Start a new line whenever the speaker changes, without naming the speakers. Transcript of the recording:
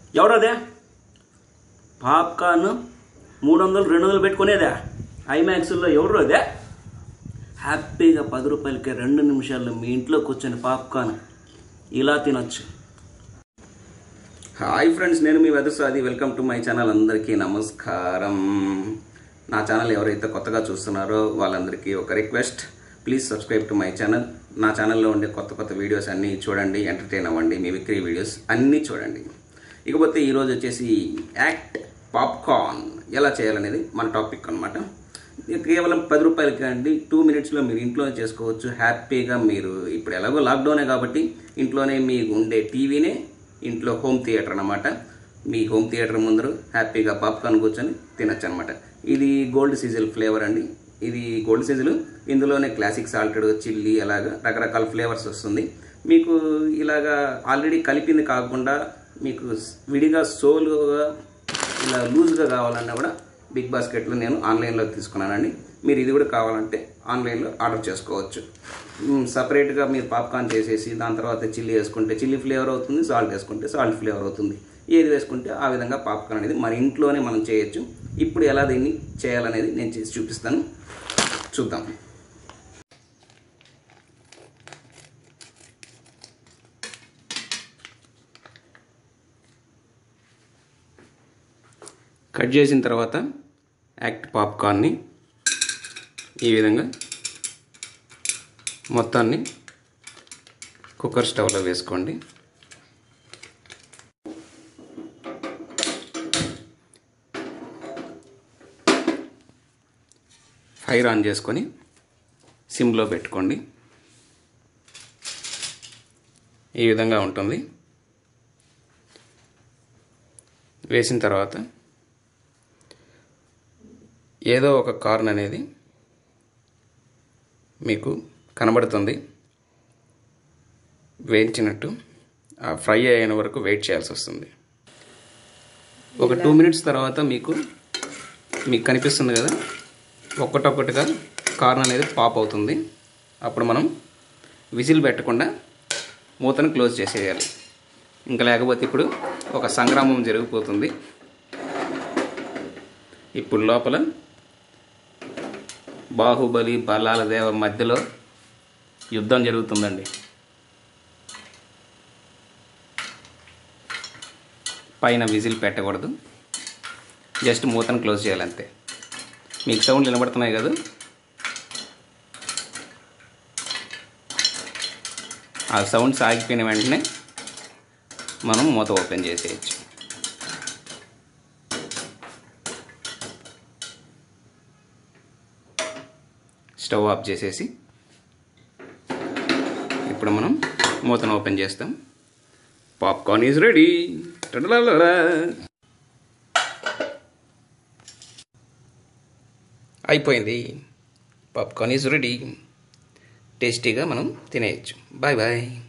ఎవరదే popcorn మూడు వందలు రెండు వందలు పెట్టుకునేదా ఐమాక్స్లో ఎవరు అదే హ్యాపీగా పది రూపాయలకి రెండు నిమిషాల్లో మీ ఇంట్లో కూర్చొని పాప్కార్న్ ఇలా తినొచ్చు హాయ్ ఫ్రెండ్స్ నేను మీ వెదసాది వెల్కమ్ టు మై ఛానల్ అందరికీ నమస్కారం నా ఛానల్ ఎవరైతే కొత్తగా చూస్తున్నారో వాళ్ళందరికీ ఒక request please subscribe to my channel నా ఛానల్లో ఉండే కొత్త కొత్త వీడియోస్ అన్నీ చూడండి ఎంటర్టైన్ అవ్వండి మీ విక్రీ వీడియోస్ అన్నీ చూడండి ఇకపోతే ఈరోజు వచ్చేసి యాక్ట్ పాప్కార్న్ ఎలా చేయాలనేది మన టాపిక్ అనమాట కేవలం పది రూపాయలకి అండి టూ మినిట్స్లో మీరు ఇంట్లోనే చేసుకోవచ్చు హ్యాపీగా మీరు ఇప్పుడు ఎలాగో లాక్డౌనే కాబట్టి ఇంట్లోనే మీకు ఉండే టీవీనే ఇంట్లో హోమ్ థియేటర్ అనమాట మీ హోమ్ థియేటర్ ముందర హ్యాపీగా పాప్కార్న్ కూర్చొని తినచ్చు అనమాట ఇది గోల్డ్ సీజల్ ఫ్లేవర్ అండి ఇది గోల్డ్ సీజల్ ఇందులోనే క్లాసిక్ సాల్టెడ్ చిల్లీ అలాగా రకరకాల ఫ్లేవర్స్ వస్తుంది మీకు ఇలాగా ఆల్రెడీ కలిపింది కాకుండా మీకు విడిగా సోలుగా ఇలా లూజ్గా కావాలన్నా కూడా బిగ్ బాస్కెట్లో నేను ఆన్లైన్లో తీసుకున్నానండి మీరు ఇది కూడా కావాలంటే ఆన్లైన్లో ఆర్డర్ చేసుకోవచ్చు మ్, సపరేట్గా మీరు పాప్కార్న్ చేసేసి దాని తర్వాత చిల్లీ వేసుకుంటే చిల్లీ ఫ్లేవర్ అవుతుంది సాల్ట్ వేసుకుంటే సాల్ట్ ఫ్లేవర్ అవుతుంది ఏది వేసుకుంటే ఆ విధంగా పాప్కార్న్ అనేది మన ఇంట్లోనే మనం చేయొచ్చు ఇప్పుడు ఎలా దీన్ని చేయాలనేది నేను చేసి చూపిస్తాను చూద్దాం కట్ చేసిన తర్వాత యాక్ట్ పాప్కార్న్ని ఈ విధంగా మొత్తాన్ని కుక్కర్ స్టవ్లో వేసుకోండి ఫైర్ ఆన్ చేసుకొని సిమ్లో పెట్టుకోండి ఈ విధంగా ఉంటుంది వేసిన తర్వాత ఏదో ఒక కార్న్ అనేది మీకు కనబడుతుంది వేయించినట్టు ఆ ఫ్రై అయిన వరకు వెయిట్ చేయాల్సి వస్తుంది ఒక టూ మినిట్స్ తర్వాత మీకు మీకు కనిపిస్తుంది కదా ఒక్కటొక్కటిగా కార్న్ అనేది పాప్ అవుతుంది అప్పుడు మనం విజిల్ పెట్టకుండా మూతను క్లోజ్ చేసేయాలి ఇంకా లేకపోతే ఇప్పుడు ఒక సంగ్రామం జరిగిపోతుంది ఇప్పుడు లోపల బాహుబలి బలాల దేవ మధ్యలో యుద్ధం జరుగుతుందండి పైన విజిల్ పెట్టకూడదు జస్ట్ మూతను క్లోజ్ చేయాలంతే మీకు సౌండ్ వినబడుతున్నాయి కదా ఆ సౌండ్స్ ఆగిపోయిన వెంటనే మనం మూత ఓపెన్ చేసేయచ్చు స్టవ్ ఆఫ్ చేసేసి ఇప్పుడు మనం మూతను ఓపెన్ చేస్తాం పాప్కార్న్ ఈజ్ రెడీ అయిపోయింది పాప్కార్న్ ఈజ్ రెడీ టేస్టీగా మనం తినేయచ్చు బాయ్ బాయ్